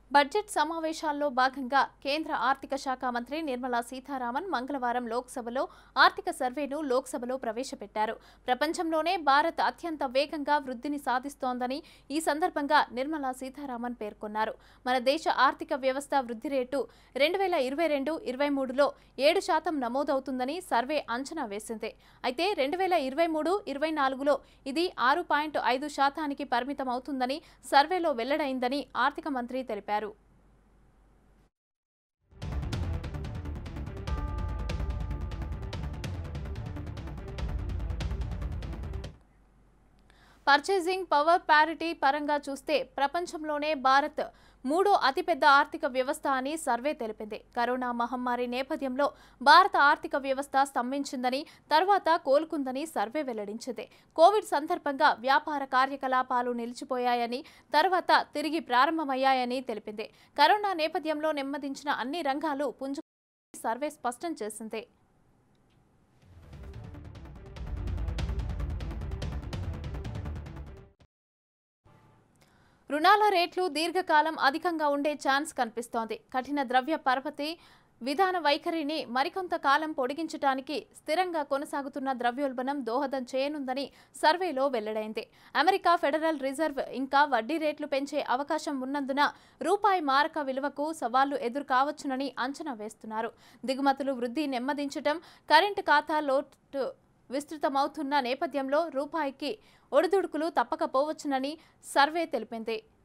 budget సమావేశాల్లో భాగంగా కేంద్ర ఆర్థిక శాఖ మంత్రి నిర్మలా సీతారామన్ మంగళవారం లోక్సభలో ఆర్థిక సర్వేను లోక్సభలో ప్రవేశపెట్టారు ప్రపంచంలోనే భారత్ అత్యంత వేగంగా వృద్ధిని సాధిస్తోందని ఈ సందర్భంగా నిర్మలా సీతారామన్ పేర్కొన్నారు మన దేశ ఆర్థిక వ్యవస్థ వృద్ధి రేటు రెండు వేల ఇరవై రెండు ఇరవై మూడులో ఏడు శాతం నమోదవుతుందని సర్వే అంచనా వేసింది అయితే రెండు వేల ఇరవై మూడు ఇరవై నాలుగులో ఇది ఆరు పాయింట్ ఐదు శాతానికి పరిమితమవుతుందని సర్వేలో వెల్లడైందని ఆర్థిక మంత్రి తెలిపారు పర్చేసింగ్ పవర్ ప్యారిటీ పరంగా చూస్తే ప్రపంచంలోనే భారత్ మూడో అతిపెద్ద ఆర్థిక వ్యవస్థ అని సర్వే తెలిపింది కరోనా మహమ్మారి నేపథ్యంలో భారత ఆర్థిక వ్యవస్థ స్తంభించిందని తర్వాత కోలుకుందని సర్వే వెల్లడించింది కోవిడ్ సందర్భంగా వ్యాపార కార్యకలాపాలు నిలిచిపోయాయని తర్వాత తిరిగి ప్రారంభమయ్యాయని తెలిపింది కరోనా నేపథ్యంలో నెమ్మదించిన అన్ని రంగాలు పుంజు సర్వే స్పష్టం చేసింది రుణాల రేట్లు దీర్ఘకాలం అధికంగా ఉండే ఛాన్స్ కనిపిస్తోంది కఠిన ద్రవ్య పరపతి విధాన వైఖరిని మరికొంత కాలం పొడిగించడానికి స్థిరంగా కొనసాగుతున్న ద్రవ్యోల్బణం దోహదం చేయనుందని సర్వేలో వెల్లడైంది అమెరికా ఫెడరల్ రిజర్వ్ ఇంకా వడ్డీ రేట్లు పెంచే అవకాశం ఉన్నందున రూపాయి మారక విలువకు సవాళ్లు ఎదురు కావచ్చునని అంచనా వేస్తున్నారు దిగుమతులు వృద్ధి నెమ్మదించటం కరెంటు ఖాతా లోటు విస్తృతమవుతున్న నేపథ్యంలో రూపాయికి ఒడిదుడుకులు తప్పకపోవచ్చునని సర్వే తెలిపింది